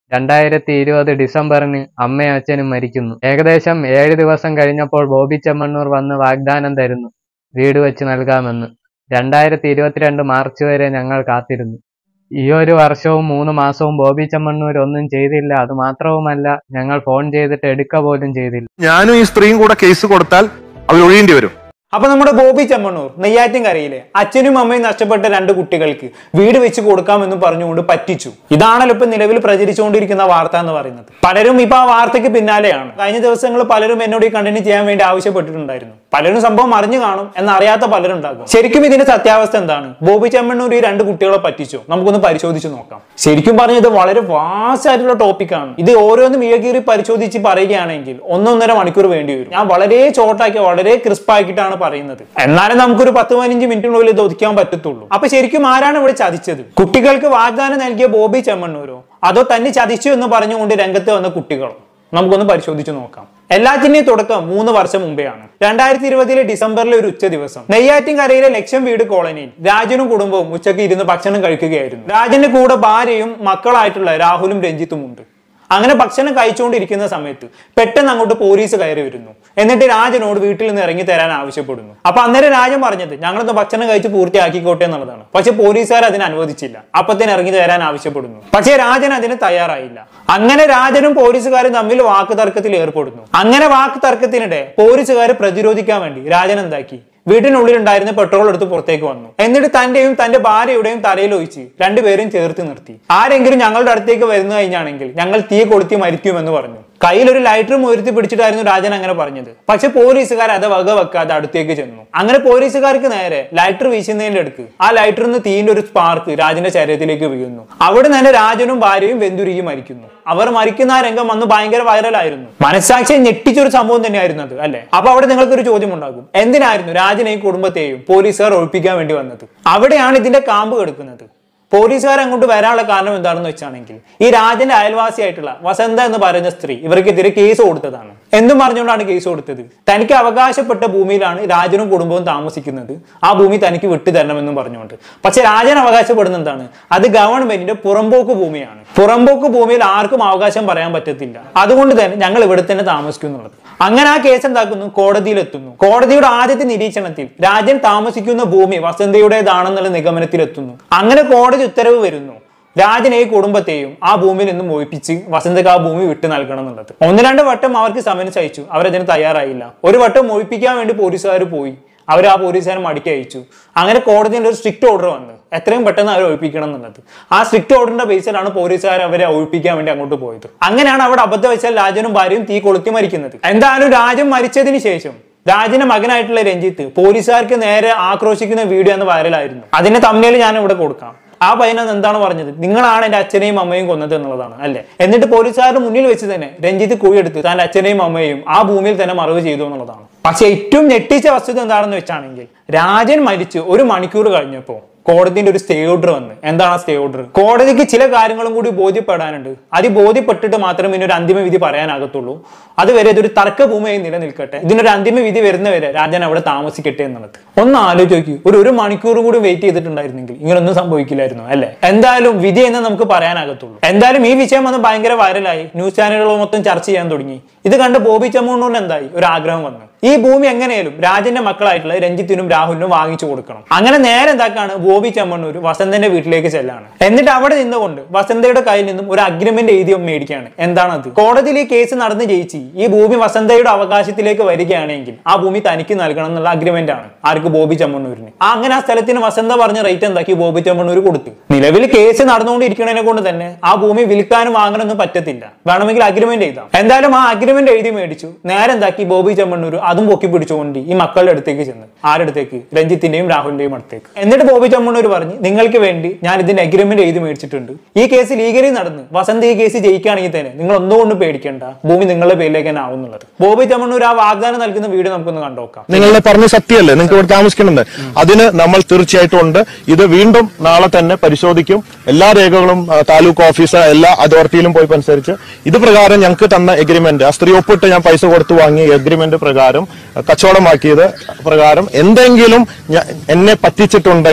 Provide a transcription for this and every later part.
രണ്ടായിരത്തി ഇരുപത് ഡിസംബറിന് അമ്മയും അച്ഛനും മരിക്കുന്നു ഏകദേശം ഏഴ് ദിവസം കഴിഞ്ഞപ്പോൾ ബോബി ചെമ്മണ്ണൂർ വന്ന് വാഗ്ദാനം തരുന്നു വീട് വെച്ച് നൽകാമെന്ന് രണ്ടായിരത്തി ഇരുപത്തിരണ്ട് മാർച്ച് വരെ ഞങ്ങൾ കാത്തിരുന്നു ഈ ഒരു വർഷവും മൂന്ന് മാസവും ബോബി ചെമ്മണ്ണൂർ ഒന്നും ചെയ്തില്ല അത് മാത്രവുമല്ല ഞങ്ങൾ ഫോൺ ചെയ്തിട്ട് എടുക്ക പോലും ചെയ്തില്ല ഞാനും ഈ സ്ത്രീയും കൂടെ കേസ് കൊടുത്താൽ അവർ ഒഴിയേണ്ടി വരും അപ്പൊ നമ്മുടെ ബോബി ചെമ്മണ്ണൂർ നെയ്യാറ്റിൻകരയിലെ അച്ഛനും അമ്മയും നഷ്ടപ്പെട്ട രണ്ട് കുട്ടികൾക്ക് വീട് വെച്ച് കൊടുക്കാമെന്നും പറഞ്ഞുകൊണ്ട് പറ്റിച്ചു ഇതാണല്ലോ ഇപ്പൊ നിലവിൽ പ്രചരിച്ചുകൊണ്ടിരിക്കുന്ന വാർത്ത എന്ന് പറയുന്നത് പലരും ഇപ്പൊ ആ വാർത്തയ്ക്ക് പിന്നാലെയാണ് കഴിഞ്ഞ ദിവസങ്ങൾ പലരും എന്നോട് ഈ കണ്ടന്റ് ചെയ്യാൻ വേണ്ടി ആവശ്യപ്പെട്ടിട്ടുണ്ടായിരുന്നു പലരും സംഭവം അറിഞ്ഞു കാണും എന്നറിയാത്ത പലരും ഉണ്ടാകും ശരിക്കും ഇതിന്റെ സത്യാവസ്ഥ എന്താണ് ബോബി ചെമ്മണ്ണൂർ ഈ രണ്ട് കുട്ടികളെ പറ്റിച്ചു നമുക്കൊന്ന് പരിശോധിച്ച് നോക്കാം ശരിക്കും പറഞ്ഞത് വളരെ വാസ്റ്റ് ആയിട്ടുള്ള ടോപ്പിക്കാണ് ഇത് ഓരോന്നും ഇഴകീറി പരിശോധിച്ച് പറയുകയാണെങ്കിൽ ഒന്നൊന്നര മണിക്കൂർ വേണ്ടി വരും ഞാൻ വളരെ ചോട്ടാക്കി വളരെ ക്രിസ്പ് ആക്കിയിട്ടാണ് പറയുന്നത് എന്നാലും നമുക്കൊരു പത്ത് പതിനഞ്ച് മിനിറ്റിനുള്ളിൽ ഇത് ഒതുക്കാൻ പറ്റത്തുള്ളൂ അപ്പൊ ശരിക്കും ആരാണ് ഇവിടെ ചതിച്ചത് കുട്ടികൾക്ക് വാഗ്ദാനം നൽകിയ ബോബി ചെമ്മണ്ണൂരോ അതോ തന്നെ ചതിച്ചു എന്ന് പറഞ്ഞുകൊണ്ട് രംഗത്ത് വന്ന കുട്ടികളോ നമുക്കൊന്ന് പരിശോധിച്ച് നോക്കാം എല്ലാത്തിന്റെയും തുടക്കം മൂന്ന് വർഷം മുമ്പെയാണ് രണ്ടായിരത്തി ഇരുപതിലെ ഡിസംബറിലെ ഒരു ഉച്ച ദിവസം നെയ്യാറ്റിൻകരയിലെ ലക്ഷം വീട് കോളനിയിൽ രാജനും കുടുംബവും ഉച്ചയ്ക്ക് ഇരുന്ന് ഭക്ഷണം കഴിക്കുകയായിരുന്നു രാജന്റെ കൂടെ ഭാര്യയും മക്കളായിട്ടുള്ള രാഹുലും രഞ്ജിത്തും ഉണ്ട് അങ്ങനെ ഭക്ഷണം കഴിച്ചുകൊണ്ടിരിക്കുന്ന സമയത്ത് പെട്ടെന്ന് അങ്ങോട്ട് പോലീസ് കയറി വരുന്നു എന്നിട്ട് രാജനോട് വീട്ടിൽ നിന്ന് ഇറങ്ങി തരാൻ ആവശ്യപ്പെടുന്നു അപ്പൊ അന്നേരം രാജൻ പറഞ്ഞത് ഞങ്ങളൊന്ന് ഭക്ഷണം കഴിച്ച് പൂർത്തിയാക്കിക്കോട്ടെ എന്നുള്ളതാണ് പക്ഷെ പോലീസുകാർ അതിന് അനുവദിച്ചില്ല അപ്പത്തിന് ഇറങ്ങി തരാൻ ആവശ്യപ്പെടുന്നു പക്ഷെ രാജൻ അതിന് തയ്യാറായില്ല അങ്ങനെ രാജനും പോലീസുകാരും തമ്മിൽ വാക്ക് തർക്കത്തിൽ ഏർപ്പെടുന്നു അങ്ങനെ വാക്ക് തർക്കത്തിനിടെ പോലീസുകാർ പ്രതിരോധിക്കാൻ വേണ്ടി രാജൻ എന്താക്കി വീട്ടിനുള്ളിൽ ഉണ്ടായിരുന്ന പെട്രോൾ എടുത്ത് പുറത്തേക്ക് വന്നു എന്നിട്ട് തന്റെയും തന്റെ ഭാര്യയുടെയും തലയിൽ ഒഴിച്ച് രണ്ടുപേരും ചേർത്ത് നിർത്തി ആരെങ്കിലും ഞങ്ങളുടെ അടുത്തേക്ക് വരുന്നു കഴിഞ്ഞാണെങ്കിൽ ഞങ്ങൾ തീ കൊളുത്തി മരിക്കുമെന്ന് പറഞ്ഞു കയ്യിൽ ഒരു ലൈറ്റർ ഉയർത്തി പിടിച്ചിട്ടായിരുന്നു രാജൻ അങ്ങനെ പറഞ്ഞത് പക്ഷെ പോലീസുകാർ അത് വക വെക്കാതെ അടുത്തേക്ക് ചെന്നു അങ്ങനെ പോലീസുകാർക്ക് നേരെ ലൈറ്റർ വീശുന്നതിന്റെ അടുക്ക് ആ ലൈറ്ററിൽ നിന്ന് തീന്റെ ഒരു സ്പാർക്ക് രാജന്റെ ശരീരത്തിലേക്ക് വീഴുന്നു അവിടെ തന്നെ രാജനും ഭാര്യയും വെന്തുരുകി മരിക്കുന്നു അവർ മരിക്കുന്ന ആ രംഗം അന്ന് ഭയങ്കര വൈറലായിരുന്നു മനസ്സാക്ഷിയെ ഞെട്ടിച്ചൊരു സംഭവം തന്നെയായിരുന്നു അത് അല്ലെ അപ്പൊ അവിടെ നിങ്ങൾക്കൊരു ചോദ്യം ഉണ്ടാകും എന്തിനായിരുന്നു രാജനെയും കുടുംബത്തെയും പോലീസുകാർ ഒഴിപ്പിക്കാൻ വേണ്ടി വന്നത് അവിടെയാണ് ഇതിന്റെ കാമ്പ് കെടുക്കുന്നത് പോലീസുകാർ അങ്ങോട്ട് വരാനുള്ള കാരണം എന്താണെന്ന് വെച്ചാണെങ്കിൽ ഈ രാജന്റെ അയൽവാസിയായിട്ടുള്ള വസന്ത എന്ന് പറയുന്ന സ്ത്രീ ഇവർക്കെതിരെ കേസ് കൊടുത്തതാണ് എന്തും പറഞ്ഞുകൊണ്ടാണ് കേസ് കൊടുത്തത് തനിക്ക് അവകാശപ്പെട്ട ഭൂമിയിലാണ് രാജനും കുടുംബവും താമസിക്കുന്നത് ആ ഭൂമി തനിക്ക് വിട്ടു തരണമെന്നും പറഞ്ഞുകൊണ്ട് പക്ഷെ രാജൻ അവകാശപ്പെടുന്ന എന്താണ് അത് ഗവൺമെന്റിന്റെ പുറമ്പോക്ക് ഭൂമിയാണ് പുറമ്പോക്ക് ഭൂമിയിൽ ആർക്കും അവകാശം പറയാൻ പറ്റത്തില്ല അതുകൊണ്ട് തന്നെ ഞങ്ങൾ ഇവിടെ തന്നെ താമസിക്കും എന്നുള്ളത് അങ്ങനെ ആ കേസ് എന്താക്കുന്നു കോടതിയിലെത്തുന്നു കോടതിയുടെ ആദ്യത്തെ നിരീക്ഷണത്തിൽ രാജൻ താമസിക്കുന്ന ഭൂമി വസന്തയുടേതാണെന്നുള്ള നിഗമനത്തിലെത്തുന്നു അങ്ങനെ കോടതി ഉത്തരവ് വരുന്നു രാജനെ ഈ കുടുംബത്തെയും ആ ഭൂമിയിൽ നിന്നും മോഹിപ്പിച്ച് വസന്തക്ക് ആ ഭൂമി വിട്ടു നൽകണം എന്നുള്ളത് ഒന്ന് രണ്ട് വട്ടം അവർക്ക് സമൻസ് അയച്ചു അവരതിന് തയ്യാറായില്ല ഒരു വട്ടം മോഹിപ്പിക്കാൻ വേണ്ടി പോലീസുകാർ പോയി അവർ ആ പോലീസുകാരെ മടക്കി അയച്ചു അങ്ങനെ കോടതിയുടെ ഒരു സ്ട്രിക്റ്റ് ഓർഡർ വന്നു എത്രയും പെട്ടെന്ന് അവരെ ഒഴിപ്പിക്കണം എന്നുള്ളത് ആ സ്ട്രിക്റ്റ് ഓർഡറിന്റെ ബേസിലാണ് പോലീസുകാർ അവരെ ഒഴിപ്പിക്കാൻ വേണ്ടി അങ്ങോട്ട് പോയത് അങ്ങനെയാണ് അവിടെ അബദ്ധം വെച്ചാൽ രാജനും ഭാര്യയും തീ കൊളുത്തി മരിക്കുന്നത് എന്തായാലും രാജൻ മരിച്ചതിന് ശേഷം രാജന്റെ മകനായിട്ടുള്ള രഞ്ജിത്ത് പോലീസുകാർക്ക് നേരെ ആക്രോശിക്കുന്ന വീഡിയോ എന്ന് വൈറലായിരുന്നു അതിന്റെ തമ്മിൽ ഞാൻ ഇവിടെ കൊടുക്കാം ആ പയ്യനത് എന്താണ് പറഞ്ഞത് നിങ്ങളാണ് എന്റെ അച്ഛനെയും അമ്മയും കൊന്നത് എന്നുള്ളതാണ് അല്ലെ എന്നിട്ട് പോലീസുകാരുടെ മുന്നിൽ വെച്ച് തന്നെ രഞ്ജിത്ത് കുഴിയെടുത്ത് താൻ അച്ഛനെയും അമ്മയും ആ ഭൂമിയിൽ തന്നെ മറവ് ചെയ്തു എന്നുള്ളതാണ് പക്ഷെ ഏറ്റവും ഞെട്ടിച്ച വസ്തുത എന്താണെന്ന് വെച്ചാണെങ്കിൽ രാജൻ മരിച്ച് ഒരു മണിക്കൂർ കഴിഞ്ഞപ്പോൾ കോടതിന്റെ ഒരു സ്റ്റേ ഓർഡർ വന്ന് എന്താണ് ആ സ്റ്റേ ഓർഡർ കോടതിക്ക് ചില കാര്യങ്ങളും കൂടി ബോധ്യപ്പെടാനുണ്ട് അത് ബോധ്യപ്പെട്ടിട്ട് മാത്രമേ ഇതിനൊരു അന്തിമ വിധി പറയാനാകത്തുള്ളൂ അതുവരെ ഇതൊരു തർക്കഭൂമിയായി നിലനിൽക്കട്ടെ ഇതിനൊരു അന്തിമ വിധി വരുന്നവരെ രാജൻ അവിടെ താമസിക്കട്ടെ എന്നുള്ളത് ഒന്ന് ആലോചിച്ച് ഒരു ഒരു മണിക്കൂർ കൂടി വെയിറ്റ് ചെയ്തിട്ടുണ്ടായിരുന്നെങ്കിൽ ഇങ്ങനൊന്നും സംഭവിക്കില്ലായിരുന്നു അല്ലെ എന്തായാലും വിധി എന്ന് നമുക്ക് പറയാനാകത്തുള്ളൂ എന്തായാലും ഈ വിഷയം വന്ന് ഭയങ്കര വൈറലായി ന്യൂസ് ചാനലുകൾ മൊത്തം ചർച്ച ചെയ്യാൻ തുടങ്ങി ഇത് കണ്ട് ബോബി ചമ്മൂണ്ണൂരിന് എന്തായി ഒരു ആഗ്രഹം വന്നു ഈ ഭൂമി എങ്ങനെയാലും രാജന്റെ മക്കളായിട്ടുള്ള രഞ്ജിത്തിനും രാഹുലിനും വാങ്ങിച്ചു കൊടുക്കണം അങ്ങനെ നേരെ എന്താക്കാണ് ബോബി ചെമ്മണ്ണൂർ വസന്തന്റെ വീട്ടിലേക്ക് ചെല്ലാണ് എന്നിട്ട് അവിടെ നിന്നുകൊണ്ട് വസന്തയുടെ കയ്യിൽ നിന്നും ഒരു അഗ്രിമെന്റ് എഴുതി മേടിക്കുകയാണ് എന്താണത് കോടതിയിൽ ഈ കേസ് നടന്ന് ജയിച്ച് ഈ ഭൂമി വസന്തയുടെ അവകാശത്തിലേക്ക് വരികയാണെങ്കിൽ ആ ഭൂമി തനിക്ക് നൽകണം എന്നുള്ള അഗ്രിമെന്റ് ആണ് ആർക്ക് ബോബി ചെമ്മണ്ണൂരിന് ആ അങ്ങനെ ആ സ്ഥലത്തിന് വസന്ത പറഞ്ഞ റേറ്റ് എന്താക്കി ബോബി ചെമ്മണ്ണൂർ കൊടുത്തു നിലവിൽ കേസ് നടന്നുകൊണ്ടിരിക്കുന്നതിനെ കൊണ്ട് തന്നെ ആ ഭൂമി വിൽക്കാനും വാങ്ങാനൊന്നും പറ്റത്തില്ല വേണമെങ്കിൽ അഗ്രിമെന്റ് എഴുതാം എന്തായാലും ആ അഗ്രിമെന്റ് എഴുതി മേടിച്ചു നേരെ എന്താക്കി ബോബി ചെമ്മണ്ണൂർ അതും പൊക്കി പിടിച്ചുകൊണ്ട് ഈ മക്കളുടെ അടുത്തേക്ക് ചെന്ന് ആരടുത്തേക്ക് രഞ്ജിത്തിന്റെയും രാഹുലിന്റെയും അടുത്തേക്ക് എന്നിട്ട് ബോബി ചെമ്മണ്ണൂർ പറഞ്ഞ് നിങ്ങൾക്ക് വേണ്ടി ഞാൻ ഇതിന്റെ അഗ്രിമെന്റ് എഴുതി മേടിച്ചിട്ടുണ്ട് ഈ കേസ് ലീഗലി നടന്ന് വസന്ത് ഈ കേസ് ജയിക്കുകയാണെങ്കിൽ തന്നെ നിങ്ങൾ ഒന്നുകൊണ്ടും പേടിക്കേണ്ട ഭൂമി നിങ്ങളുടെ പേരിലേക്ക് തന്നെ ആവുന്നുള്ളത് ബോബി ചെമ്മണ്ണൂർ ആ വാഗ്ദാനം നൽകുന്ന വീഡിയോ നമുക്കൊന്ന് കണ്ടോക്കാം നിങ്ങളെ പറഞ്ഞ സത്യമല്ലേ നിങ്ങൾക്ക് ഇവിടെ താമസിക്കണമെന്ന് അതിന് നമ്മൾ തീർച്ചയായിട്ടും ഉണ്ട് ഇത് വീണ്ടും നാളെ തന്നെ പരിശോധിക്കും എല്ലാ രേഖകളും ആ, താലൂക്ക് ഓഫീസർ എല്ലാ അതോറിറ്റിയിലും പോയി അനുസരിച്ച് ഇത് പ്രകാരം ഞങ്ങൾക്ക് തന്ന എഗ്രിമെന്റ് ആ സ്ത്രീ ഒപ്പിട്ട് ഞാൻ പൈസ കൊടുത്തു വാങ്ങിയ എഗ്രിമെന്റ് പ്രകാരം ആ, കച്ചവടമാക്കിയത് പ്രകാരം എന്തെങ്കിലും ഞ- എന്നെ പറ്റിച്ചിട്ടുണ്ടെങ്കിൽ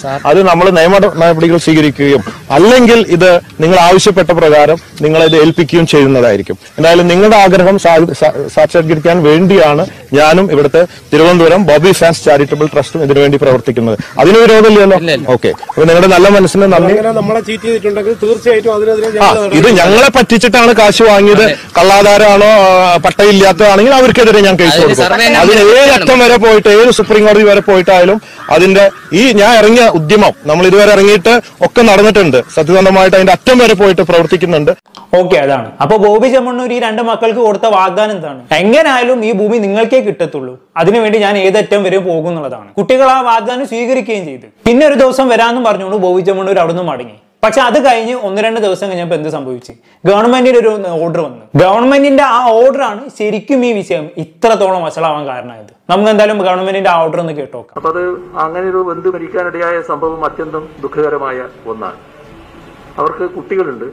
അത് നമ്മൾ നിയമ നടപടികൾ സ്വീകരിക്കുകയും അല്ലെങ്കിൽ ഇത് നിങ്ങൾ ആവശ്യപ്പെട്ട പ്രകാരം നിങ്ങൾ ഇത് ഏൽപ്പിക്കുകയും ചെയ്യുന്നതായിരിക്കും എന്തായാലും നിങ്ങളുടെ ആഗ്രഹം സാ- സാ- സാക്ഷാത്കരിക്കാൻ വേണ്ടിയാണ് ഞാനും ഇവിടുത്തെ തിരുവനന്തപുരം ബോബി ഫാൻസ് ചാരിറ്റബിൾ ട്രസ്റ്റും ഇതിനുവേണ്ടി പ്രവർത്തിക്കുന്നത് അതിന് വിരോധമില്ലല്ലോ ഓക്കെ അപ്പൊ നിങ്ങളുടെ നല്ല മനസ്സിന് നന്ദി അങ്ങനെ നമ്മളെ ചീറ്റ് ചെയ്തിട്ടുണ്ടെങ്കിൽ തീർച്ചയായിട്ടും അതിനെതിരെ ആ ഞങ്ങൾ ഇത് ഞങ്ങളെ പറ്റിച്ചിട്ടാണ് കാശ് വാങ്ങിയത് കള്ളാധാരമാണോ ആ, പട്ടയില്ലാത്തതാണെങ്കിൽ അവർക്കെതിരെ ഞാൻ കേസ് അതിന് കൊടുക്കും സർവേ അതിന് നമ്പർ ഏത് വേണം. അറ്റം വരെ പോയിട്ട് ഏത് സുപ്രീം കോടതി വരെ പോയിട്ടായാലും അതിന്റെ ഈ ഞാൻ ഇറങ്ങിയ ഉദ്യമം നമ്മൾ ഇതുവരെ ഇറങ്ങിയിട്ട് ഒക്കെ നടന്നിട്ടുണ്ട് സത്യസന്ധമായിട്ട് അതിന്റെ അറ്റം വരെ പോയിട്ട് പ്രവർത്തിക്കുന്നുണ്ട് ഓക്കെ അതാണ് അപ്പൊ ബോബി ചെമ്മണ്ണൂർ ഈ രണ്ട് മക്കൾക്ക് കൊടുത്ത വാഗ്ദാനം എന്താണ് എങ്ങനായാലും ഈ ഭൂമി നിങ്ങൾക്കേ കിട്ടത്തുള്ളൂ അതിനുവേണ്ടി ഞാൻ ഏതറ്റം വരെ പോകും എന്നുള്ളതാണ് കുട്ടികൾ ആ വാഗ്ദാനം സ്വീകരിക്കുകയും ചെയ്തു പിന്നെ ഒരു ദിവസം വരാമെന്നും പറഞ്ഞുകൊണ്ട് ബോബി ചെമ്മണ്ണൂർ അവിടെ നിന്ന് മടങ്ങി പക്ഷെ അത് കഴിഞ്ഞ് ഒന്ന് രണ്ട് ദിവസം കഴിഞ്ഞപ്പോൾ എന്ത് സംഭവിച്ചു ഗവൺമെന്റിന്റെ ഒരു ഓർഡർ വന്നു ഗവൺമെന്റിന്റെ ആ ഓർഡർ ആണ് ശരിക്കും ഈ വിഷയം ഇത്രത്തോളം വഷളാവാൻ കാരണമായത് നമുക്ക് എന്തായാലും ഗവൺമെന്റിന്റെ ആ ഓർഡർ ഒന്ന് കേട്ടോക്കാം അപ്പൊ അത് അങ്ങനെ ഒരു ബന്ധു മരിക്കാനിടയായ സംഭവം അത്യന്തം ദുഃഖകരമായ ഒന്നാണ് അവർക്ക് കുട്ടികളുണ്ട്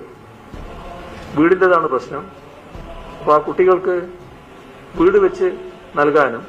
വീടിൻ്റെതാണ് പ്രശ്നം അപ്പോൾ ആ കുട്ടികൾക്ക് വീട് വെച്ച് നൽകാനും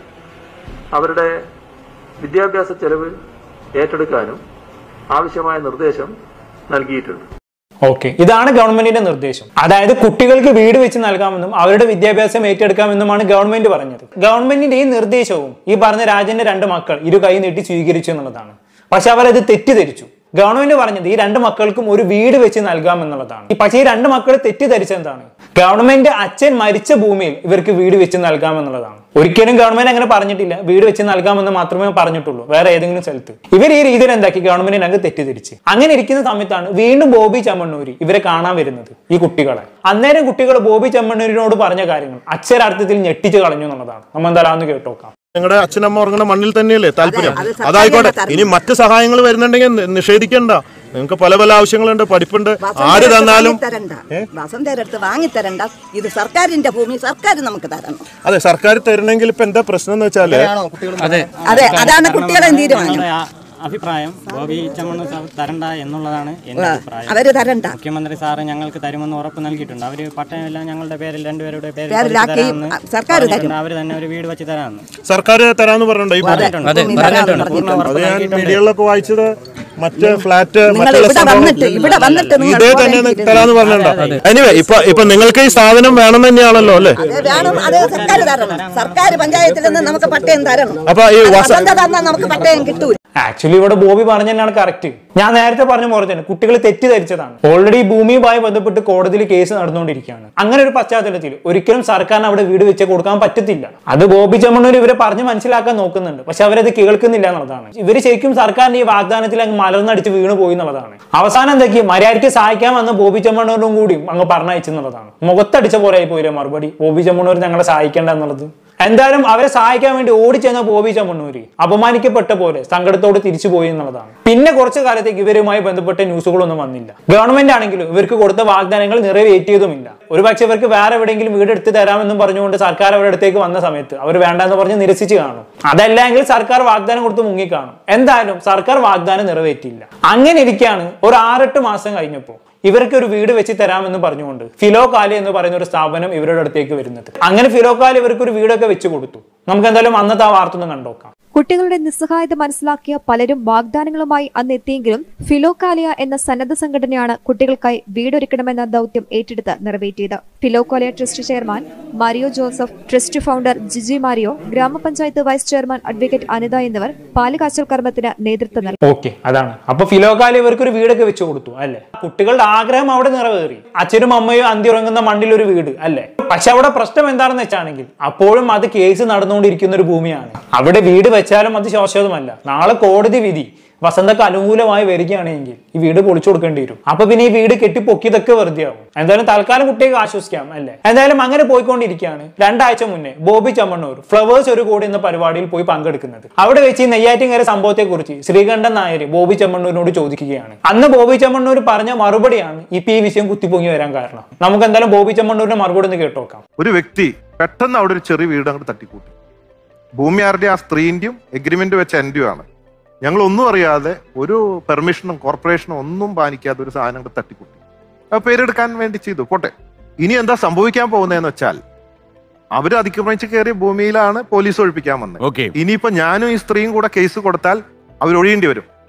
അവരുടെ വിദ്യാഭ്യാസ ചെലവ് ഏറ്റെടുക്കാനും ആവശ്യമായ നിർദ്ദേശം നൽകിയിട്ടുണ്ട് ഓക്കെ ഇതാണ് ഗവൺമെന്റിന്റെ നിർദ്ദേശം അതായത് കുട്ടികൾക്ക് വീട് വെച്ച് നൽകാമെന്നും അവരുടെ വിദ്യാഭ്യാസം ഏറ്റെടുക്കാമെന്നുമാണ് ഗവൺമെന്റ് പറഞ്ഞത് ഗവൺമെന്റിന്റെ ഈ നിർദ്ദേശവും ഈ പറഞ്ഞ രാജന്റെ രണ്ട് മക്കൾ ഇരു കൈ നീട്ടി സ്വീകരിച്ചു എന്നുള്ളതാണ് പക്ഷെ അവരത് തെറ്റിദ്ധരിച്ചു ഗവൺമെന്റ് പറഞ്ഞത് ഈ രണ്ട് മക്കൾക്കും ഒരു വീട് വെച്ച് നൽകാം എന്നുള്ളതാണ് ഈ പക്ഷേ ഈ രണ്ട് മക്കൾ തെറ്റിദ്ധരിച്ചത് എന്താണ് ഗവൺമെന്റ് അച്ഛൻ മരിച്ച ഭൂമിയിൽ ഇവർക്ക് വീട് വെച്ച് നൽകാം എന്നുള്ളതാണ് ഒരിക്കലും ഗവൺമെന്റ് അങ്ങനെ പറഞ്ഞിട്ടില്ല വീട് വെച്ച് നൽകാമെന്ന് മാത്രമേ പറഞ്ഞിട്ടുള്ളൂ വേറെ ഏതെങ്കിലും സ്ഥലത്ത് ഇവർ ഈ രീതിയിൽ എന്താക്കി ഗവൺമെന്റിന് അങ്ങ് തെറ്റിദ്ധരിച്ച് അങ്ങനെ ഇരിക്കുന്ന സമയത്താണ് വീണ്ടും ബോബി ചമ്മണ്ണൂരി ഇവരെ കാണാൻ വരുന്നത് ഈ കുട്ടികളെ അന്നേരം കുട്ടികൾ ബോബി ചമ്മണ്ണൂരിനോട് പറഞ്ഞ കാര്യങ്ങൾ അക്ഷരാർത്ഥത്തിൽ ഞെട്ടിച്ച് കളഞ്ഞു എന്നുള്ളതാണ് നമ്മൾ എന്തായാലും ഒന്ന് കേട്ടോക്കാം നിങ്ങളുടെ അച്ഛനമ്മ ഉറങ്ങുന്ന മണ്ണിൽ തന്നെയല്ലേ താല്പര്യം അത് സർക്കാരിന്റെ അതായിക്കോട്ടെ തരണം. ഇനി മറ്റ് സഹായങ്ങൾ വരുന്നുണ്ടെങ്കിൽ നി- നിഷേധിക്കണ്ട നിങ്ങൾക്ക് പല പല ആവശ്യങ്ങളുണ്ട് പഠിപ്പുണ്ട് ആര് തന്നാലും തരണ്ട വസന്തരടുത്ത് വാങ്ങിത്തരണ്ട ഇത് സർക്കാരിന്റെ ഭൂമി സർക്കാർ നമുക്ക് തരണം അതെ സർക്കാർ തരണമെങ്കിൽ ഇപ്പൊ എന്താ പ്രശ്നം എന്ന് വെച്ചാല് അതെ അതെ അതാണ് കുട്ടികളെ തീരുമാനം ഞങ്ങളുടെ ആ അഭിപ്രായം ബോബി ചമ്മണ്ണൂർ സാർ തരണ്ട എന്നുള്ളതാണ് എന്റെ അഭിപ്രായം അവര് തരണ്ട മുഖ്യമന്ത്രി സാറ് ഞങ്ങൾക്ക് തരുമെന്ന് ഉറപ്പ് നൽകിയിട്ടുണ്ട് അവര് പട്ടയമെല്ലാം ഞങ്ങളുടെ പേരിൽ രണ്ടുപേരുടെ പേരിൽ പേരിലാക്കി പതിച്ച് തരാമെന്ന് സർക്കാർ തരും. പറഞ്ഞിട്ടുണ്ട്. അവര് തന്നെ ഒരു വീട് വെച്ച് തരാമെന്ന് സർക്കാർ തരാന്ന് പറഞ്ഞിട്ടുണ്ടോ ഈ ഭൂമി? അതെ ഭൂമി പറഞ്ഞിട്ടുണ്ട് തരാമെന്ന് പൂർണ്ണ പറഞ്ഞിട്ടുണ്ട്. ഉറപ്പ് അത് ഞാൻ നൽകിയിട്ടുണ്ട്. മീഡിയകളിലൊക്കെ വായിച്ചത് മറ്റ് ഫ്ലാറ്റ് നിങ്ങൾ മറ്റുള്ള ഇവിടെ സംഭവം വന്നിട്ട് ഇവിടെ വന്നിട്ട് നിങ്ങൾ ഇതേ പോലെ തന്നെ ഇരിക്കുന്നു. തരാന്ന് പറഞ്ഞിട്ടുണ്ടോ എനിവേ ഇപ്പൊ ഇപ്പൊ നിങ്ങൾക്ക് ഈ സാധനം വേണം തന്നെയാണല്ലോ അല്ലേ അത് വേണം അത് സർക്കാർ തരണം സർക്കാർ പഞ്ചായത്തിൽ നിന്ന് നമുക്ക് പട്ടയം തരണം അപ്പൊ ഈ അത് വസ- വസന്ത തന്നാൽ നമുക്ക് പട്ടയം കിട്ടൂല ആക്ച്വലി ഇവിടെ ബോബി പറഞ്ഞ തന്നെയാണ് കറക്റ്റ് ഞാൻ നേരത്തെ പറഞ്ഞ പോലെ തന്നെ കുട്ടികൾ തെറ്റിദ്ധരിച്ചതാണ് ഓൾറെഡി ഭൂമിയുമായി ബന്ധപ്പെട്ട് കോടതിയിൽ കേസ് നടന്നുകൊണ്ടിരിക്കുകയാണ് അങ്ങനെ ഒരു പശ്ചാത്തലത്തിൽ ഒരിക്കലും സർക്കാരിന് അവിടെ വീട് വെച്ച് കൊടുക്കാൻ പറ്റത്തില്ല അത് ബോബി ചെമ്മണ്ണൂർ ഇവരെ പറഞ്ഞ് മനസ്സിലാക്കാൻ നോക്കുന്നുണ്ട് പക്ഷെ അവരത് കേൾക്കുന്നില്ല എന്നുള്ളതാണ് ഇവർ ശരിക്കും സർക്കാരിന്റെ ഈ വാഗ്ദാനത്തിൽ അങ്ങ് മലർന്നടിച്ച് വീണ് പോയി എന്നുള്ളതാണ് അവസാനം എന്തൊക്കെയാ മര്യാദയ്ക്ക് സഹായിക്കാൻ വന്ന ബോബി ചെമ്മണ്ണൂരിനും കൂടി അങ്ങ് പറഞ്ഞയച്ചെന്നുള്ളതാണ് മുഖത്തടിച്ച പോലെ ആയി പോയില്ലേ മറുപടി ബോബി ചെമ്മണ്ണൂർ ഞങ്ങളെ സഹായിക്കേണ്ട എന്നുള്ളത് എന്തായാലും അവരെ സഹായിക്കാൻ വേണ്ടി ഓടിച്ചെന്ന ബോബി ചമ്മണ്ണൂരി അപമാനിക്കപ്പെട്ട പോലെ സങ്കടത്തോട് തിരിച്ചു പോയി എന്നുള്ളതാണ് പിന്നെ കുറച്ചു കാലത്തേക്ക് ഇവരുമായി ബന്ധപ്പെട്ട ന്യൂസുകളൊന്നും വന്നില്ല ഗവൺമെന്റ് ആണെങ്കിലും ഇവർക്ക് കൊടുത്ത വാഗ്ദാനങ്ങൾ നിറവേറ്റിയതുമില്ല ഒരുപക്ഷെ ഇവർക്ക് വേറെ എവിടെയെങ്കിലും വീട് എടുത്ത് തരാമെന്നും പറഞ്ഞുകൊണ്ട് സർക്കാർ അവരുടെ അടുത്തേക്ക് വന്ന സമയത്ത് അവർ വേണ്ടെന്ന് പറഞ്ഞ് നിരസിച്ച് കാണും അതല്ലെങ്കിൽ സർക്കാർ വാഗ്ദാനം കൊടുത്ത് മുങ്ങിക്കാണും എന്തായാലും സർക്കാർ വാഗ്ദാനം നിറവേറ്റിയില്ല അങ്ങനെ ഇരിക്കുകയാണ് ഒരു ആറെട്ട് മാസം കഴിഞ്ഞപ്പോൾ ഇവർക്ക് ഒരു വീട് വെച്ച് തരാമെന്ന് പറഞ്ഞുകൊണ്ട് ഫിലോ കാലി എന്ന് പറയുന്ന ഒരു സ്ഥാപനം ഇവരുടെ അടുത്തേക്ക് വരുന്നത് അങ്ങനെ ഫിലോ കാലി ഇവർക്ക് ഒരു വീടൊക്കെ വെച്ച് കൊടുത്തു നമുക്ക് എന്തായാലും അന്നത്തെ ആ വാർത്ത ഒന്ന് കണ്ടോക്കാം കുട്ടികളുടെ നിസ്സഹായത മനസ്സിലാക്കിയ പലരും വാഗ്ദാനങ്ങളുമായി അന്ന് എത്തിയെങ്കിലും ഫിലോക്കാലിയ എന്ന സന്നദ്ധ സംഘടനയാണ് കുട്ടികൾക്കായി വീടൊരുക്കണമെന്ന ദൗത്യം ഏറ്റെടുത്ത് നിറവേറ്റിയത് Philokalia trust chairman Mario Joseph trust founder Jiji Mario ഗ്രാമപഞ്ചായത്ത് വൈസ് ചെയർമാൻ അഡ്വക്കേറ്റ് അനിത എന്നിവർ പാലുകാച്ചൽ കർമ്മത്തിന് നേതൃത്വം നൽകി ഓക്കെ അതാണ് അപ്പൊ ഫിലോകാലി ഇവർക്ക് ഒരു വീടൊക്കെ വെച്ച് കൊടുത്തു അല്ലെ കുട്ടികളുടെ ആഗ്രഹം അവിടെ നിറവേറി അച്ഛനും അമ്മയും അന്തി ഉറങ്ങുന്ന മണ്ണിൽ ഒരു വീട് അല്ലെ പക്ഷെ അവിടെ പ്രശ്നം എന്താണെന്ന് വെച്ചാണെങ്കിൽ അപ്പോഴും അത് കേസ് നടന്നുകൊണ്ടിരിക്കുന്ന ഒരു ഭൂമിയാണ് അവിടെ വീട് വെച്ചാലും അത് ശാശ്വതമല്ല നാളെ കോടതി വിധി വസന്തക്ക് അനുകൂലമായി വരികയാണെങ്കിൽ ഈ വീട് പൊളിച്ചു കൊടുക്കേണ്ടി വരും അപ്പൊ പിന്നെ ഈ വീട് കെട്ടി പൊക്കിയതൊക്കെ വെറുതെ ആവും എന്തായാലും തൽക്കാലം കുട്ടിയെ ആശ്വസിക്കാം അല്ലേ എന്തായാലും അങ്ങനെ പോയിക്കൊണ്ടിരിക്കുകയാണ് രണ്ടാഴ്ച മുന്നേ ബോബി ചമ്മണ്ണൂർ ഫ്ലവേഴ്സ് ഒരു കോടി എന്ന പരിപാടിയിൽ പോയി പങ്കെടുക്കുന്നത് അവിടെ വെച്ച് ഈ നെയ്യാറ്റിൻകര സംഭവത്തെ കുറിച്ച് ശ്രീകണ്ഠൻ നായർ ബോബി ചമ്മണ്ണൂരിനോട് ചോദിക്കുകയാണ് അന്ന് ബോബി ചമ്മണ്ണൂർ പറഞ്ഞ മറുപടിയാണ് ഇപ്പൊ ഈ വിഷയം കുത്തിപ്പൊങ്ങി വരാൻ കാരണം നമുക്ക് എന്തായാലും ബോബി ചമ്മണ്ണൂരിന്റെ മറുപടി ഒന്ന് കേട്ടോക്കാം ഒരു വ്യക്തി പെട്ടെന്ന് അവിടെ ഒരു ചെറിയ വീട് അങ്ങോട്ട് തട്ടിക്കൂട്ടി ഭൂമി ആരുടെ ആ സ്ത്രീന്റെയും എഗ്രിമെന്റ് വെച്ച എന്റെയും ആണ് ഞങ്ങൾ ഒന്നും അറിയാതെ ഒരു പെർമിഷനും കോർപ്പറേഷനും ഒന്നും പാലിക്കാതെ ഒരു സാധനം അങ്ങോട്ട് തട്ടിക്കൂട്ടി അത് പേരെടുക്കാൻ വേണ്ടി ചെയ്തു പോട്ടെ ഇനി എന്താ സംഭവിക്കാൻ പോകുന്നതെന്ന് വെച്ചാൽ അവര് അതിക്രമിച്ച് കയറിയ ഭൂമിയിലാണ് പോലീസ് ഒഴിപ്പിക്കാൻ വന്നത് ഓക്കെ ഇനിയിപ്പോ ഞാനും ഈ സ്ത്രീയും കൂടെ കേസ് കൊടുത്താൽ അവർ ഒഴിയേണ്ടി വരും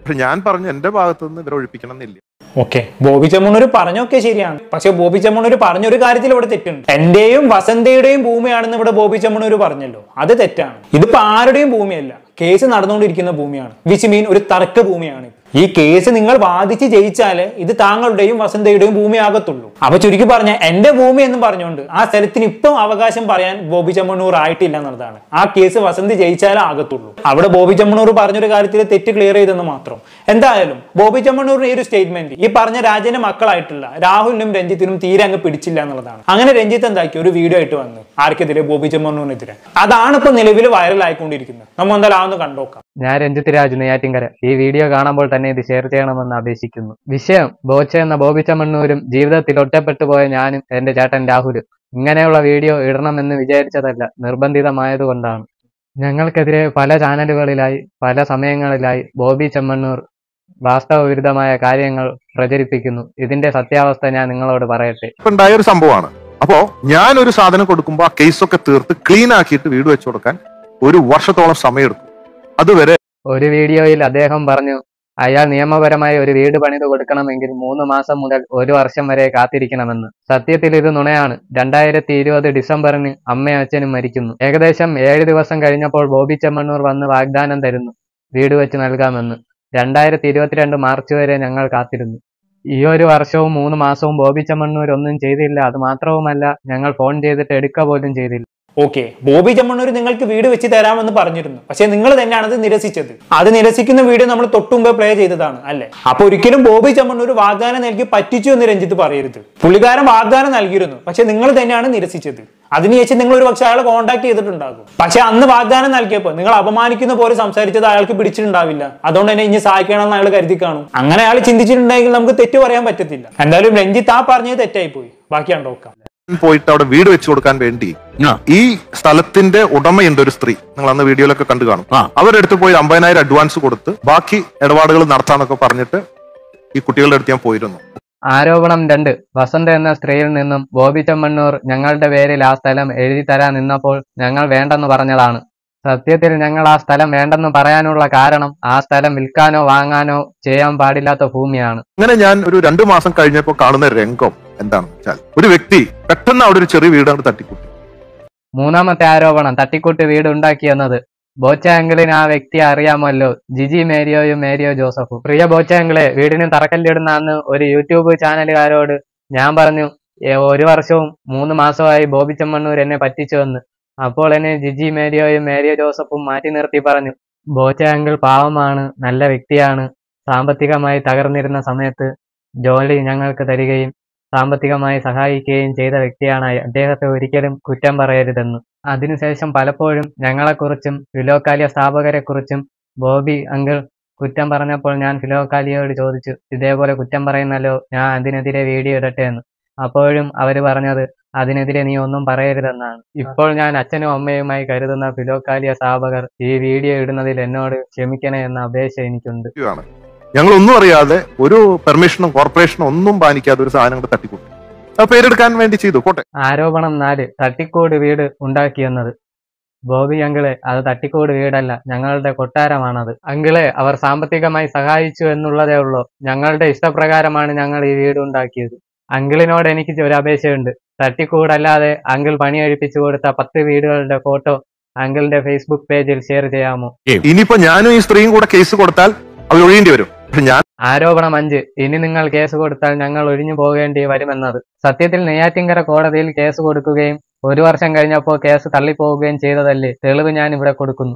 പക്ഷെ ഞാൻ പറഞ്ഞു എന്റെ ഭാഗത്തു നിന്ന് ഇവരെ ഒഴിപ്പിക്കണം എന്നില്ല ഓക്കെ ബോബി ചെമ്മണ്ണൂർ പറഞ്ഞൊക്കെ ശരിയാണ് പക്ഷെ ബോബി ചെമ്മണ്ണൂർ പറഞ്ഞൊരു കാര്യത്തിൽ ഇവിടെ തെറ്റുണ്ട് എന്റെയും വസന്തയുടെയും ഭൂമിയാണെന്ന് ഇവിടെ ബോബി ചെമ്മണ്ണൂർ പറഞ്ഞല്ലോ അത് തെറ്റാണ് ഇതിപ്പോ ആരുടെയും ഭൂമിയല്ല കേസ് നടന്നുകൊണ്ടിരിക്കുന്ന ഭൂമിയാണ് വിച്ച് മീൻ ഒരു തർക്ക ഭൂമിയാണ് ഈ കേസ് നിങ്ങൾ വാദിച്ച് ജയിച്ചാല് ഇത് താങ്കളുടെയും വസന്തയുടെയും ഭൂമിയാകത്തുള്ളൂ അപ്പൊ ചുരുക്കി പറഞ്ഞ എന്റെ ഭൂമി എന്ന് പറഞ്ഞുകൊണ്ട് ആ സ്ഥലത്തിന് ഇപ്പം അവകാശം പറയാൻ ബോബി ചെമ്മണ്ണൂർ ആയിട്ടില്ല എന്നുള്ളതാണ് ആ കേസ് വസന്ത് ജയിച്ചാലേ ആകത്തുള്ളൂ അവിടെ ബോബി ചെമ്മണ്ണൂർ പറഞ്ഞൊരു കാര്യത്തിൽ തെറ്റ് ക്ലിയർ ചെയ്തെന്ന് മാത്രം എന്തായാലും ബോബി ചെമ്മണ്ണൂരിന്റെ ഈ ഒരു സ്റ്റേറ്റ്മെന്റ് ഈ പറഞ്ഞ രാജന്റെ മക്കളായിട്ടുള്ള രാഹുലിനും രഞ്ജിത്തിനും തീരെ അങ്ങ് പിടിച്ചില്ല എന്നുള്ളതാണ് അങ്ങനെ രഞ്ജിത്ത് എന്താക്കി ഒരു വീഡിയോ ആയിട്ട് വന്ന് ആർക്കെതിരെ ബോബി ചെമ്മണ്ണൂരിനെതിരെ അതാണ് ഇപ്പൊ നിലവിൽ വൈറൽ ആയിക്കൊണ്ടിരിക്കുന്നത് നമ്മൾ എന്തായാലും ആ ഒന്ന് കണ്ടോക്കാം ഞാൻ രഞ്ജിത്ത് രാജ് നെയ്യാറ്റിൻകര ഈ വീഡിയോ കാണുമ്പോൾ തന്നെ ഇത് ഷെയർ ചെയ്യണമെന്ന് അപേക്ഷിക്കുന്നു വിഷയം ബോച്ച എന്ന ബോബി ചമ്മണ്ണൂരും ജീവിതത്തിൽ ഒറ്റപ്പെട്ടു പോയ ഞാനും എന്റെ ചേട്ടൻ രാഹുലും ഇങ്ങനെയുള്ള വീഡിയോ ഇടണമെന്ന് വിചാരിച്ചതല്ല നിർബന്ധിതമായതുകൊണ്ടാണ് ഞങ്ങൾക്കെതിരെ പല ചാനലുകളിലായി പല സമയങ്ങളിലായി ബോബി ചെമ്മണ്ണൂർ വാസ്തവവിരുദ്ധമായ കാര്യങ്ങൾ പ്രചരിപ്പിക്കുന്നു ഇതിന്റെ സത്യാവസ്ഥ ഞാൻ നിങ്ങളോട് പറയട്ടെ ഇപ്പൊ ഉണ്ടായ ഒരു സംഭവമാണ് അപ്പോ ഞാൻ ഒരു സാധനം കൊടുക്കുമ്പോൾ ആ കേസൊക്കെ തീർത്ത് ക്ലീൻ ആക്കിയിട്ട് വീട് വെച്ചു കൊടുക്കാൻ ഒരു വർഷത്തോളം സമയമെടുക്കും അതുവരെ ഒരു വീഡിയോയിൽ അദ്ദേഹം പറഞ്ഞു അയാൾ നിയമപരമായി ഒരു വീട് പണിത് കൊടുക്കണമെങ്കിൽ മൂന്ന് മാസം മുതൽ ഒരു വർഷം വരെ കാത്തിരിക്കണമെന്ന് സത്യത്തിൽ ഇത് നുണയാണ് രണ്ടായിരത്തി ഇരുപത് ഡിസംബറിന് അമ്മയും അച്ഛനും മരിക്കുന്നു ഏകദേശം ഏഴ് ദിവസം കഴിഞ്ഞപ്പോൾ ബോബി ചെമ്മണ്ണൂർ വന്ന് വാഗ്ദാനം തരുന്നു വീട് വെച്ച് നൽകാമെന്ന് രണ്ടായിരത്തി ഇരുപത്തിരണ്ട് മാർച്ച് വരെ ഞങ്ങൾ കാത്തിരുന്നു ഈ ഒരു വർഷവും മൂന്ന് മാസവും ബോബി ചെമ്മണ്ണൂർ ഒന്നും ചെയ്തില്ല അത് മാത്രവുമല്ല ഞങ്ങൾ ഫോൺ ചെയ്തിട്ട് എടുക്കുക പോലും ചെയ്തില്ല ഓക്കെ ബോബി ചെമ്മണ്ണൂർ നിങ്ങൾക്ക് വീട് വെച്ച് തരാമെന്ന് പറഞ്ഞിരുന്നു പക്ഷെ നിങ്ങൾ തന്നെയാണ് അത് നിരസിച്ചത് അത് നിരസിക്കുന്ന വീഡിയോ നമ്മൾ തൊട്ടുമുമ്പേ പ്ലേ ചെയ്തതാണ് അല്ലെ അപ്പൊ ഒരിക്കലും ബോബി ചെമ്മണ്ണൂർ വാഗ്ദാനം നൽകി പറ്റിച്ചു എന്ന് രഞ്ജിത്ത് പറയരുത് പുള്ളിക്കാരൻ വാഗ്ദാനം നൽകിയിരുന്നു പക്ഷെ നിങ്ങൾ തന്നെയാണ് നിരസിച്ചത് അതിനുശേഷം നിങ്ങൾ ഒരു പക്ഷെ അയാളെ കോൺടാക്ട് ചെയ്തിട്ടുണ്ടാകും പക്ഷെ അന്ന് വാഗ്ദാനം നൽകിയപ്പോൾ നിങ്ങൾ അപമാനിക്കുന്ന പോലെ സംസാരിച്ചത് അയാൾക്ക് പിടിച്ചിട്ടുണ്ടാവില്ല അതുകൊണ്ട് തന്നെ ഇനി സഹായിക്കണമെന്ന് അയാൾ കരുതി കാണും അങ്ങനെ അയാൾ ചിന്തിച്ചിട്ടുണ്ടെങ്കിൽ നമുക്ക് തെറ്റ് പറയാൻ പറ്റത്തില്ല എന്തായാലും രഞ്ജിത്ത് ആ പറഞ്ഞത് തെറ്റായി പോയി ബാക്കി കണ്ടോക്കാം പോയിട്ട് അവിടെ വീട് വെച്ചു കൊടുക്കാൻ വേണ്ടി ഈ സ്ഥലത്തിന്റെ ഉടമയുണ്ട് ഒരു സ്ത്രീ നിങ്ങൾ അന്ന് വീഡിയോയിലൊക്കെ കണ്ടു കാണും അവരുടെ അടുത്ത് പോയി അമ്പതിനായിരം അഡ്വാൻസ് കൊടുത്ത് ബാക്കി ഇടപാടുകൾ നടത്താന്നൊക്കെ പറഞ്ഞിട്ട് ഈ കുട്ടികളുടെ അടുത്ത് ഞാൻ പോയിരുന്നു ആരോപണം രണ്ട് വസന്ത എന്ന സ്ത്രീയിൽ നിന്നും ബോബി ചെമ്മണ്ണൂർ ഞങ്ങളുടെ പേരിൽ ആ സ്ഥലം എഴുതി തരാൻ നിന്നപ്പോൾ ഞങ്ങൾ വേണ്ടെന്ന് പറഞ്ഞതാണ് സത്യത്തിൽ ഞങ്ങൾ ആ സ്ഥലം വേണ്ടെന്ന് പറയാനുള്ള കാരണം ആ സ്ഥലം വിൽക്കാനോ വാങ്ങാനോ ചെയ്യാൻ പാടില്ലാത്ത ഭൂമിയാണ് അങ്ങനെ ഞാൻ ഒരു രണ്ടു മാസം കഴിഞ്ഞപ്പോൾ കാണുന്ന രംഗം എന്താണെന്ന് വെച്ചാൽ ഒരു വ്യക്തി പെട്ടെന്ന് അവിടെ ഒരു ചെറിയ വീട് അങ്ങോട്ട് തട്ടിക്കൂട്ടി മൂന്നാമത്തെ ആരോപണം തട്ടിക്കൂട്ട് വീട് ഉണ്ടാക്കിയെന്നത് ബോച്ചാങ്കിളിന് ആ വ്യക്തിയെ അറിയാമല്ലോ ജിജി മേരിയോയും മേരിയോ ജോസഫും പ്രിയ ബോച്ചാങ്കിളെ വീടിന് തറക്കല്ലിടുന്ന അന്ന് ഒരു യൂട്യൂബ് ചാനലുകാരോട് ഞാൻ പറഞ്ഞു "ഏ, ഒരു വർഷവും മൂന്ന് മാസമായി ബോബി ചെമ്മണ്ണൂർ എന്നെ പറ്റിച്ചുവെന്ന് അപ്പോൾ എന്നെ ജിജി മേരിയോയും മേരിയോ ജോസഫും മാറ്റി നിർത്തി പറഞ്ഞു ബോച്ചാങ്കിൾ പാവമാണ് നല്ല വ്യക്തിയാണ് സാമ്പത്തികമായി തകർന്നിരുന്ന സമയത്ത് ജോലി ഞങ്ങൾക്ക് തരികയും സാമ്പത്തികമായി സഹായിക്കുകയും ചെയ്ത വ്യക്തിയാണ് അദ്ദേഹത്തെ ഒരിക്കലും കുറ്റം പറയരുതെന്ന് അതിനുശേഷം പലപ്പോഴും ഞങ്ങളെക്കുറിച്ചും ഫിലോക്കാലിയ സ്ഥാപകരെക്കുറിച്ചും ബോബി അങ്കിൾ കുറ്റം പറഞ്ഞപ്പോൾ ഞാൻ ഫിലോക്കാലിയോട് ചോദിച്ചു ഇതേപോലെ കുറ്റം പറയുന്നല്ലോ ഞാൻ അതിനെതിരെ വീഡിയോ ഇടട്ടെ എന്ന് അപ്പോഴും അവര് പറഞ്ഞത് അതിനെതിരെ നീ ഒന്നും പറയരുതെന്നാണ് ഇപ്പോൾ ഞാൻ അച്ഛനും അമ്മയുമായി കരുതുന്ന ഫിലോക്കാലിയ സ്ഥാപകർ ഈ വീഡിയോ ഇടുന്നതിൽ എന്നോട് ക്ഷമിക്കണേ എന്ന അപേക്ഷ എനിക്കുണ്ട് ആണ് ഞങ്ങൾ ഒന്നും അറിയാതെ ഒരു പെർമിഷനും കോർപ്പറേഷനും ഒന്നും പാലിക്കാതെ ഒരു സാധനം കൂടെ തട്ടിക്കൂട്ടി അത് പേരെടുക്കാൻ വേണ്ടി ചെയ്തു പോട്ടെ ആരോപണം നാല് തട്ടിക്കോട് വീട് ഉണ്ടാക്കിയെന്നത് ബോബി അങ്കിളെ അത് തട്ടിക്കോട് വീടല്ല ഞങ്ങളുടെ കൊട്ടാരമാണത് അങ്കിളെ അവർ സാമ്പത്തികമായി സഹായിച്ചു എന്നുള്ളതേ ഉള്ളൂ ഞങ്ങളുടെ ഇഷ്ടപ്രകാരമാണ് ഞങ്ങൾ ഈ വീട് ഉണ്ടാക്കിയത് അങ്കിളിനോട് എനിക്ക് ഒരു അപേക്ഷയുണ്ട് തട്ടിക്കൂടല്ലാതെ അങ്കിൾ പണി കഴിപ്പിച്ചു കൊടുത്ത പത്ത് വീടുകളുടെ ഫോട്ടോ അങ്കിളിന്റെ ഫേസ്ബുക്ക് പേജിൽ ഷെയർ ചെയ്യാമോ ഇനിയിപ്പോ ഞാനും ഈ സ്ത്രീയും കൂടെ കേസ് കൊടുത്താൽ അവർ ഒഴിയേണ്ടി വരും പക്ഷെ ഞാൻ ആരോപണം അഞ്ച് ഇനി നിങ്ങൾ കേസ് കൊടുത്താൽ ഞങ്ങൾ ഒഴിഞ്ഞു പോകേണ്ടി വരുമെന്നത് സത്യത്തിൽ നെയ്യാറ്റിങ്കര കോടതിയിൽ കേസ് കൊടുക്കുകയും ഒരു വർഷം കഴിഞ്ഞപ്പോൾ കേസ് തള്ളിപ്പോവുകയും ചെയ്തതല്ലേ തെളിവ് ഞാൻ ഇവിടെ കൊടുക്കുന്നു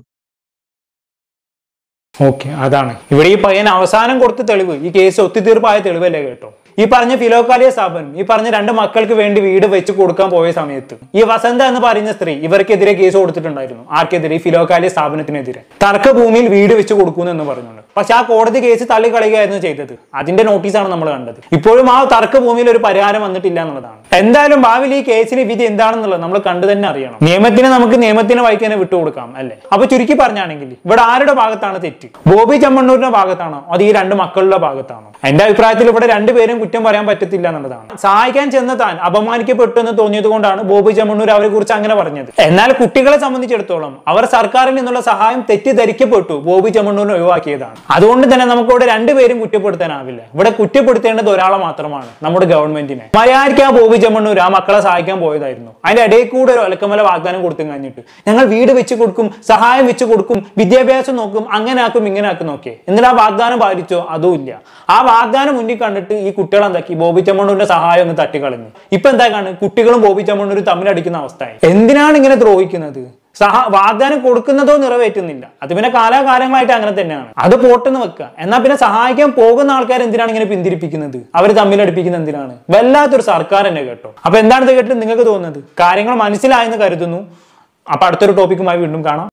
ഓക്കെ അതാണ് ഇവിടെ ഈ പയ്യൻ അവസാനം കൊടുത്ത തെളിവ് ഈ കേസ് ഒത്തുതീർപ്പായ തെളിവല്ലേ കേട്ടോ ഈ പറഞ്ഞ ഫിലോക്കാലിയ സ്ഥാപനം ഈ പറഞ്ഞ രണ്ട് മക്കൾക്ക് വേണ്ടി വീട് വെച്ച് കൊടുക്കാൻ പോയ സമയത്ത് ഈ വസന്ത എന്ന് പറയുന്ന സ്ത്രീ ഇവർക്കെതിരെ കേസ് കൊടുത്തിട്ടുണ്ടായിരുന്നു ആർക്കെതിരെ ഈ ഫിലോക്കാലിയ സ്ഥാപനത്തിനെതിരെ തർക്ക ഭൂമിയിൽ വീട് വെച്ച് കൊടുക്കുന്നു എന്ന് പറഞ്ഞുകൊണ്ട് പക്ഷെ ആ കോടതി കേസ് തള്ളിക്കളയുകയായിരുന്നു ചെയ്തത് അതിന്റെ നോട്ടീസാണ് നമ്മൾ കണ്ടത് ഇപ്പോഴും ആ തർക്ക ഭൂമിയിൽ ഒരു പരിഹാരം വന്നിട്ടില്ല എന്നുള്ളതാണ് എന്തായാലും ഭാവിയിൽ ഈ കേസിന് വിധി എന്താണെന്നുള്ളത് നമ്മൾ കണ്ടു തന്നെ അറിയണം നിയമത്തിന് നമുക്ക് നിയമത്തിന് വായിക്കാനെ വിട്ടുകൊടുക്കാം അല്ലെ അപ്പൊ ചുരുക്കി പറഞ്ഞാണെങ്കിൽ ഇവിടെ ആരുടെ ഭാഗത്താണ് തെറ്റ് ബോബി ചെമ്മണ്ണൂരിന്റെ ഭാഗത്താണോ അത് ഈ രണ്ട് മക്കളുടെ ഭാഗത്താണോ എന്റെ അഭിപ്രായത്തിൽ ഇവിടെ രണ്ടുപേരും കുറ്റം പറയാൻ പറ്റത്തില്ല എന്നുള്ളതാണ് സഹായിക്കാൻ ചെന്ന താൻ അപമാനിക്കപ്പെട്ടു എന്ന് തോന്നിയത് കൊണ്ടാണ് ബോബി ചെമ്മണ്ണൂർ അവരെ കുറിച്ച് അങ്ങനെ പറഞ്ഞത് എന്നാൽ കുട്ടികളെ സംബന്ധിച്ചിടത്തോളം അവർ സർക്കാരിൽ നിന്നുള്ള സഹായം തെറ്റിദ്ധരിക്കപ്പെട്ടു ബോബി ചെമ്മണ്ണൂരിനെ ഒഴിവാക്കിയതാണ് അതുകൊണ്ട് തന്നെ നമുക്ക് ഇവിടെ രണ്ടുപേരും കുറ്റപ്പെടുത്താനാവില്ല ഇവിടെ കുറ്റപ്പെടുത്തേണ്ടത് ഒരാളെ മാത്രമാണ് നമ്മുടെ ഗവൺമെന്റിനെ മര്യാദയ്ക്ക് ആ ബോബി ചെമ്മണ്ണൂർ ആ മക്കളെ സഹായിക്കാൻ പോയതായിരുന്നു അതിന്റെ ഇടയിൽ കൂടെ ഒരു ഒലക്കമല വാഗ്ദാനം കൊടുത്തു കഴിഞ്ഞിട്ട് ഞങ്ങൾ വീട് വെച്ച് കൊടുക്കും സഹായം വെച്ച് കൊടുക്കും വിദ്യാഭ്യാസം നോക്കും അങ്ങനെ ആക്കും ഇങ്ങനെ ആക്കും നോക്കിയേ എന്നിട്ട് ആ വാഗ്ദാനം പാലിച്ചോ അതും ഇല്ല ആ വാഗ്ദാനം മുന്നിൽ കണ്ടിട്ട് ഈ കുട്ടികൾ എന്താക്കി ബോബി ചമ്മണ്ണൂരിന്റെ സഹായം ഒന്ന് തട്ടിക്കളഞ്ഞു ഇപ്പൊ എന്താ കാണും കുട്ടികളും ബോബി ചമ്മണ്ണൂരും തമ്മിലടിക്കുന്ന അവസ്ഥയായി എന്തിനാണ് ഇങ്ങനെ ദ്രോഹിക്കുന്നത് സഹ വാഗ്ദാനം കൊടുക്കുന്നതോ നിറവേറ്റുന്നില്ല അത് പിന്നെ കാലാകാലങ്ങളായിട്ട് അങ്ങനെ തന്നെയാണ് അത് പോട്ടെന്ന് വെക്കുക എന്നാൽ പിന്നെ സഹായിക്കാൻ പോകുന്ന ആൾക്കാർ എന്തിനാണ് ഇങ്ങനെ പിന്തിരിപ്പിക്കുന്നത് അവർ തമ്മിലടിപ്പിക്കുന്നത് എന്തിനാണ് വല്ലാത്തൊരു സർക്കാർ തന്നെ കേട്ടോ അപ്പൊ എന്താണ് ഇത് കേട്ടിട്ട് നിങ്ങൾക്ക് തോന്നുന്നത് കാര്യങ്ങൾ മനസ്സിലായെന്ന് കരുതുന്നു അപ്പൊ അടുത്തൊരു ടോപ്പിക്കുമായി വീണ്ടും കാണാം